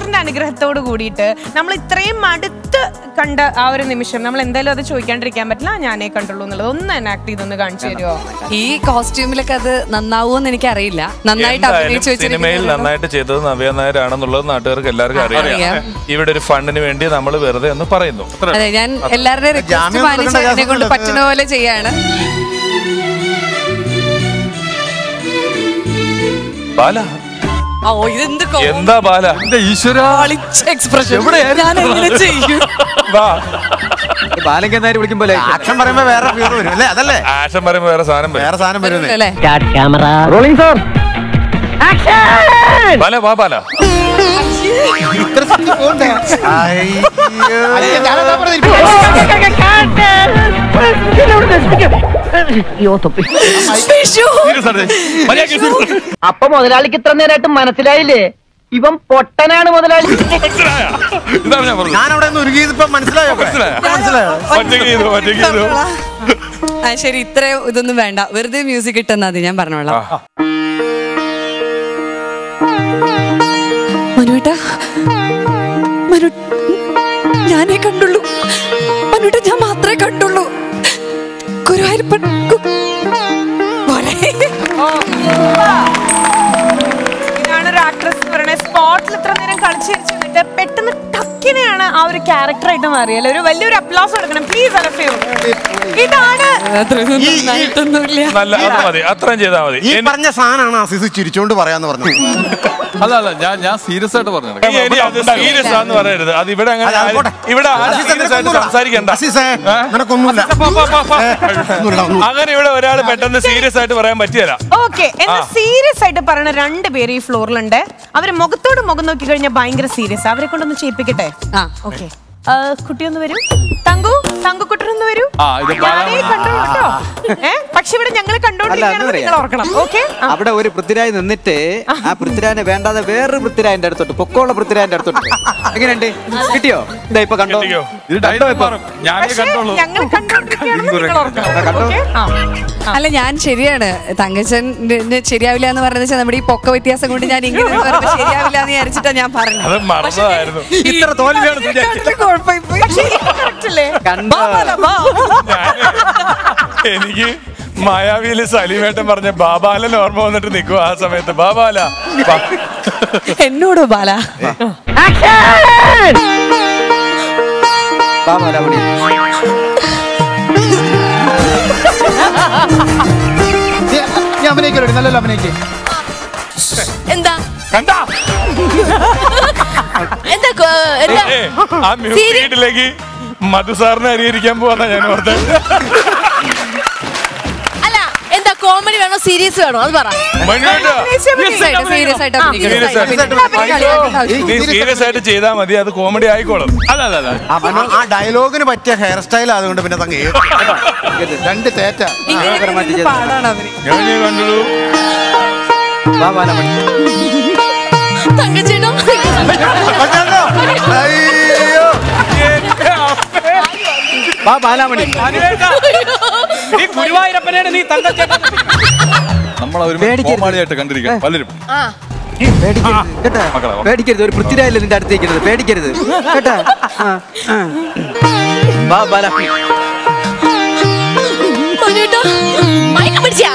ലാലേട്ടന്റെ അനുഗ്രഹത്തോട് കൂടിയിട്ട് നമ്മൾ ഇത്രയും അടുത്ത് കണ്ട ആ ഒരു നിമിഷം നമ്മൾ എന്തായാലും അത് ചോദിക്കാണ്ടിരിക്കാൻ പറ്റില്ല ആ, ഞാനേ കണ്ടുള്ളൂ എന്നുള്ളത് ഒന്ന് എനാക്ട് ചെയ്തൊന്ന് കാണിച്ചു തരുമോ ഈ കോസ്റ്റ്യൂമിലൊക്കെ അത് നന്നാവോന്ന് എനിക്കറിയില്ല നന്നായിട്ട് എന്തായാലും അഭിനയിച്ചു സിനിമയിൽ വെച്ചിരിക്കുന്നത് നന്നായിട്ട് ചെയ്തത് നവ്യ നായരാണെന്നുള്ളത് നാട്ടുകാർക്ക് എല്ലാവർക്കും അറിയാം അറിയാം. ഇവിടെ ഒരു ഫണ്ടിന് വേണ്ടി നമ്മൾ വെറുതെ ഒന്ന് പറയുന്നു അത്രേ അതെ ഞാൻ എല്ലാവരുടെയും റിക്വസ്റ്റ് ജാമ്യം മാനിച്ച് കൊടുക്കേണ്ട എന്നെ കൊണ്ട് കേസൊന്നുമില്ല. പറ്റുന്ന പോലെ ചെയ്യാണ് ബാല ഓ ഇതെന്ത് എന്താ ബാല ഈശ്വര എക്സ്പ്രഷൻ ഞാൻ എങ്ങനെ ചെയ്യും വാ ബാലങ്കൻ നായർ വിളിക്കുമ്പോൾ ആക്ഷൻ പറയുമ്പോ വേറെ ഫീർ വരും അല്ലേ അതല്ലേ ആശം പറയുമ്പോ വേറെ സാധനം വരും വേറെ സാധനം വരുന്നേ അല്ലേ ബാല വാ ബാല അയ്യോ അപ്പൊ മുതലാളിക്ക് ഇത്ര നേരമായിട്ട് മനസ്സിലായില്ലേ ഇവൻ പൊട്ടനാണ് മുതലാളി മനസ്സിലായോ? ഇതാണ് ഞാൻ പറഞ്ഞത് ഞാൻ അവിടെ നിന്ന് ഒരുങ്ങിയത് ഇപ്പൊ മനസ്സിലായോ ഇപ്പൊ? മനസ്സിലായോ? മനസ്സിലായോ ഒറ്റയ്ക്ക് ചെയ്തു ഒറ്റയ്ക്ക് ചെയ്തു ആ ശരി ഇത്രയും ഇതൊന്നും വേണ്ട വെറുതെ മ്യൂസിക് ഇട്ടെന്നാ മതി ഞാൻ പറഞ്ഞോളാം ആ. മനുവേട്ടാ മനു ഞാനേ കണ്ടുള്ളൂ മനുവേട്ട ഞാൻ മാത്രമേ കണ്ടുള്ളൂ ഗുരുവായൂരപ്പൻ ഗു- പോലെ. ഇതാണ് ഒരു ആക്ട്രസ് പറയുന്നത് സ്പോട്ടിൽ ഇത്ര നേരം കളിച്ചു നിന്നിട്ട് പെട്ടെന്ന് ടക്കിനെയാണ് ആ ഒരു ക്യാരക്ടറായിട്ട് മാറിയല്ലേ ഒരു വലിയൊരു അപ്ലാസ് കൊടുക്കണം പ്ലീസ് അലഫിയോ ഇതാണ് അത്രയൊന്നും ഈ- ഈ- നന്നായിട്ടൊന്നുമില്ല നല്ല അത് മതി അത്രയും ചെയ്താൽ മതി ഈ എനി- പറഞ്ഞ സാധനമാണ് അസീസ് ചിരിച്ചോണ്ട് പറയാന്ന് പറഞ്ഞത് അല്ല അല്ല ഞാൻ ഞാൻ സീരിയസ് ആയിട്ട് പറഞ്ഞു ഇനി ഇനി അത് സീരിയസ് ആണെന്ന് പറയരുത് അത് ഇവിടെ അങ്ങനെ അല്ല, അത് ആരും- പോട്ടെ. ഇവിടെ ആരും അസീസ് serious ആയിട്ട് നിനക്കൊന്നുമില്ല. സംസാരിക്കണ്ട അസീസേ, ഏ? നിനക്കൊന്നുമില്ല. പോ, പോ, പോ, പോ. ഏ, ഒന്നുമില്ല, ഒന്നുമില്ല. അങ്ങനെ ഇവിടെ ഒരാൾ പെട്ടെന്ന് സീരിയസ് ആയിട്ട് പറയാൻ പറ്റിയല്ല ഓക്കെ എന്നാൽ സീരിയസ് ആയിട്ട് പറയുന്ന രണ്ട് പേര് ഈ ഫ്ലോറിലുണ്ട് അവര് മുഖത്തോട് മുഖം നോക്കി കഴിഞ്ഞാൽ ഭയങ്കര സീരിയസ് അവരെ കൊണ്ടൊന്ന് ചെയ്യിപ്പിക്കട്ടെ ആ ഓക്കെ കുട്ടി ഒന്ന് വരൂ തങ്കു തങ്കുക്കുട്ടനൊന്ന് വരൂ ആ, ഇത് ഞാനേ ബാലമണി. കണ്ടോളൂ കേട്ടോ ഏ പക്ഷെ ഇവിടെ ഞങ്ങൾ കണ്ടോണ്ടിരിക്കുകയാണെന്ന് അതെന്താ നിങ്ങൾ ഓർക്കണം ഓക്കെ അവിടെ ഒരു പൃഥ്വിരാജ് നിന്നിട്ട് ആ പൃഥ്വിരാജിനെ വേണ്ടാതെ വേറൊരു പൃഥ്വിരാജിന്റെ അടുത്തോട്ട് പൊക്കമുള്ള പൃഥ്വിരാജിന്റെ അടുത്തോട്ട് എങ്ങനെയുണ്ട് കിട്ടിയോ ഇതാ ഇപ്പൊ കണ്ടോ കിട്ടിയോ? ഇത് ഡയലോഗ് മാറും ഞാനേ പക്ഷെ കണ്ടോളൂ ഞങ്ങൾ കണ്ടോണ്ടിരിക്കുകയാണെന്ന് നിങ്ങൾ ഓർക്കണം ഓക്കെ ആ അല്ല ഞാൻ ശരിയാണ് തങ്കച്ചൻ ശരിയാവില്ല എന്ന് പറഞ്ഞത് വെച്ചാൽ നമ്മുടെ ഈ പൊക്ക വ്യത്യാസം കൊണ്ട് ഞാൻ ഇങ്ങനെ ഒന്ന് പറയുമ്പോ ശരിയാവില്ല എന്ന് വിചാരിച്ചിട്ടാ ഞാൻ പറഞ്ഞു അത് മറന്നതായിരുന്നു ഇത്ര തോൽവിയാണ് വിചാരിച്ചത്. കുഴപ്പമില്ല പക്ഷെ correct അല്ലേ കണ്ടോ എനിക്ക് മായാവിയില് സലീമേട്ടൻ പറഞ്ഞ ബാബാലൻ ഓർമ്മ വന്നിട്ട് നിൽക്കും ആ സമയത്ത് ബാബാല ബാ. എന്നോട് ബാല വാ ബാലമണി ഞാൻ അഭിനയിക്കല്ലോ നല്ലല്ലോ അഭിനയിക്കേ എന്താ കണ്ടാ എന്താ കൊ- എന്താ ഏ, ആ മ്യൂസിക്കിലേക്ക് മധുസാറിനെ അനുകരിക്കാൻ പോവാന്നാ ഞാൻ ഓർത്തത് അല്ല എന്താ കോമഡി വേണോ സീരിയസ് വേണോ അത് പറ മനുവേട്ടാ, സീരിയസ് ആയിട്ട് സീരിയസ് ആയിട്ട് അഭിനയിക്കണം. serious ആയിട്ട്. പിന്നെ കളിയാക്കേണ്ട ആവശ്യം നീ സീരിയസ് ആയിട്ട് ചെയ്താൽ മതി അത് കോമഡി ആയിക്കോളും അല്ല അല്ല അല്ല ആ, മനു, ആ ഡയലോഗിന് പറ്റിയ ഹെയർ സ്റ്റൈൽ അതുകൊണ്ട് പിന്നെ തങ്ങ രണ്ട് തേറ്റ മനോഹരമായിട്ട് ചെയ്തു. പാടാണ് അവര് ഞാൻ ഞാൻ കണ്ടുള്ളൂ വാ ബാലമണി തങ്കച്ചേട്ടോ അയ്യോ എന്റെ അമ്മേ. വാ ബാലമണി ഈ ഗുരുവായൂരപ്പനെയാണ് നീ തങ്കച്ചേട്ടൻ നമ്മൾ ഒരു പേടിക്കരുത്. കോമാളിയായിട്ട് കണ്ടിരിക്കണം പലരും ആ പേടിക്കരുത് കേട്ടാ മക്കളെ, വാ. പേടിക്കരുത് ഒരു പൃഥ്വിരാജല്ലേ നിന്റെ അടുത്തേക്കുന്നത് പേടിക്കരുത് കേട്ടാ ആ, ആ. വാ ബാലമണി മനുവേട്ടാ മയക്കം പിടിച്ചാ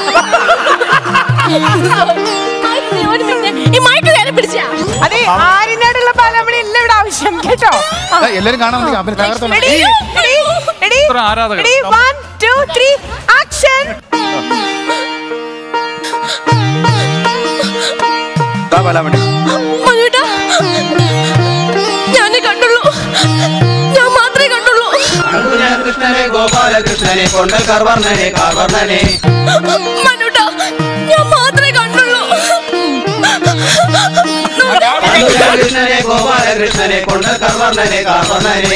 ഈ മയക്ക് നേരെ പിടിച്ചാ അതെ ആരിനോടുള്ള ബാലാമണി എല്ലാം ഇവിടെ ആവശ്യം കേട്ടോ എല്ലാരും കാണാൻ അവന് തകർത്തോണം Ready? Ready? Ready? ഇത്ര ആരാധകർ. Ready? One, two, three, action! വാ ബാലമണി മനുവേട്ടാ ഞാനേ കണ്ടുള്ളൂ ഞാൻ മാത്രമേ കണ്ടുള്ളൂ കൃഷ്ണനെ ഗോപാലകൃഷ്ണനെ കൊണ്ടൽ കർവർണനെ കാർവർണനെ മനുവേട്ടാ ഞാൻ മാത്രമേ കണ്ടുള്ളൂ കൃഷ്ണനെ ഗോപാലകൃഷ്ണനെ കൊണ്ടൽ കർവർണനെ കാർവർണനെ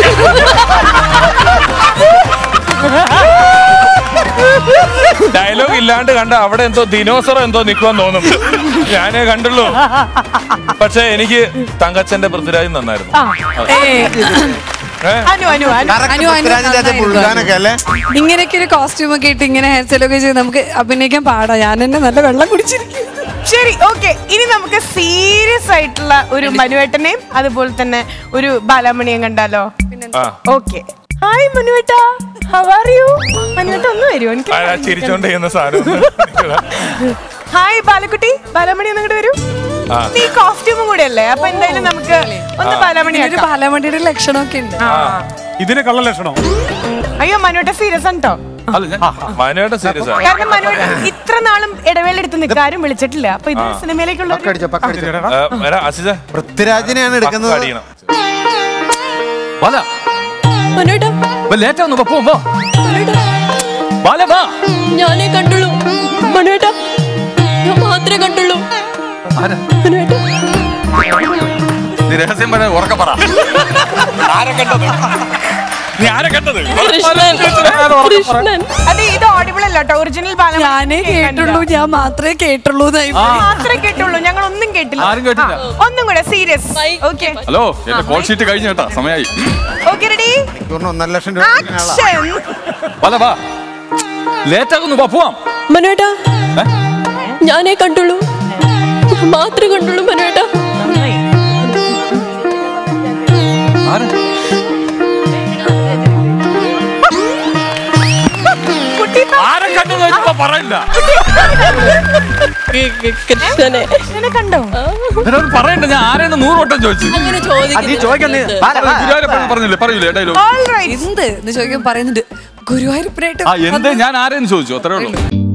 ഡയലോഗ് ഇല്ലാണ്ട് കണ്ട അവിടെ എന്തോ ദിനോസറോ എന്തോ നിൽക്കുവാൻ തോന്നും ഞാനേ കണ്ടുള്ളൂ പക്ഷെ എനിക്ക് തങ്കച്ചന്റെ പൃഥ്വിരാജ് നന്നായിരുന്നു ഏ? അനു അനു അനു അനു, അനു നന്നായി പുഴുകാനൊക്കെ അല്ലേ ഇങ്ങനെയൊക്കെ ഒരു കോസ്റ്റ്യൂം ഒക്കെ ഇട്ട് ഇങ്ങനെ ഹെയർ സ്റ്റൈൽ ഒക്കെ ചെയ്ത് നമുക്ക് അഭിനയിക്കാൻ പാടാ ഞാൻ എന്നെ നല്ല വെള്ളം കുടിച്ചിരിക്കും ശരി ഓക്കെ ഇനി നമുക്ക് സീരിയസ് ആയിട്ടുള്ള ഒരു മനുവേട്ടനെയും അതുപോലെ തന്നെ ഒരു ബാലാമണിയും കണ്ടാലോ ആ ഓക്കെ ഹായ് മനുവേട്ട ഹൗ ആർ യു മനുവേട്ട ഒന്ന് വരുമോ എനിക്ക് ആ, ചിരിച്ചോണ്ട് ചെയ്യുന്ന സാധനം ഹായ് ബാലക്കുട്ടി ബാലാമണി ഒന്ന് ഇങ്ങോട്ട് വരൂ ആ. നീ കോസ്റ്റ്യൂമും കൂടെ അല്ലേ അപ്പൊ എന്തായാലും നമുക്ക് ഒന്ന് ബാലാമണി ഒരു ആക്കാം. ബാലമണ്ടിയുടെ ലക്ഷണമൊക്കെ ഉണ്ട് ആ. ഇതിന് കള്ള ലക്ഷണോ അയ്യോ മനുവേട്ട സീരിയസ് ആണ് കേട്ടോ അല്ല ഞാൻ മനുവേട്ട സീരിയസ് ആണ് കാരണം മനുവേട്ട ഇത്ര നാളും ഇടവേള എടുത്ത് നിൽക്കാരും വിളിച്ചിട്ടില്ല അപ്പൊ ഇത് സിനിമയിലേക്കുള്ള ഒരു- പക്കടിച്ചോ പക്കടിച്ചോ ആ, എടാ, അസിജ പൃഥ്വിരാജിനെയാണ് എടുക്കുന്നത് അടിയണം ബാല മനുവേട്ടാ ലേറ്റ് ആവുന്നു പോ പോ മനുവേട്ടാ ബാല വാ ഞാനേ കണ്ടുള്ളൂ മനുവേട്ടാ ഞാൻ മാത്രമേ കണ്ടുള്ളൂ ആരാ? മനുവേട്ടാ നീ രഹസ്യം പറയാൻ ഉറക്കെ പറ ആരെ കണ്ടത് നീ ആരെ കണ്ടത് കൃഷ്ണൻ കൃഷ്ണൻ അതെ ഇത് ഓഡിബിൾ അല്ല കേട്ടോ ഒറിജിനൽ ബാലമണി ഞാനേ കേട്ടുള്ളൂ ഞാൻ മാത്രമേ കേട്ടുള്ളൂ എന്നായി ആ. മാത്രമേ കേട്ടുള്ളൂ ഞങ്ങൾ ഒന്നും കേട്ടില്ല ആരും കേട്ടില്ല. ആ, ഒന്നും കൂടെ സീരിയസ് ഓക്കെ ഹലോ എന്റെ കോൾ ഷീറ്റ് കഴിഞ്ഞു കേട്ടാ സമയായി ഓക്കെ റെഡി ഇവറിന് ഒന്നര ലക്ഷം രൂപ കൊടുക്കുന്ന ആളാ. ആക്ഷൻ ബാല വാ ലേറ്റ് ആകുന്നു വാ പോവാം മനുവേട്ടാ ഞാനേ കണ്ടുള്ളൂ ഞാൻ മാത്രമേ കണ്ടുള്ളൂ മനുവേട്ടാ ആരാ കുട്ടി ആരെ കണ്ടു ചോദിച്ചപ്പോ പറയില്ല കൃഷ്ണനെ ഇങ്ങനെ കണ്ടോ ഇതിനകത്ത് പറയണ്ട ഞാൻ ആരെയെന്ന് നൂറ് വട്ടം ചോദിച്ചു അങ്ങനെ നീ ചോദിക്കുന്നേ ചോദിക്കുന്നു ഗുരുവായൂരപ്പൻ പറഞ്ഞില്ലേ പറയൂലേ ഡയലോഗ് ഓൾ റൈറ്റ് എന്ത് എന്ന് ചോദിക്കാൻ പറയുന്നുണ്ട് ഗുരുവായൂരപ്പനായിട്ട് ആ എന്ത് ഞാൻ ആരെയെന്ന് ചോദിച്ചു അത്രേ ഉള്ളൂ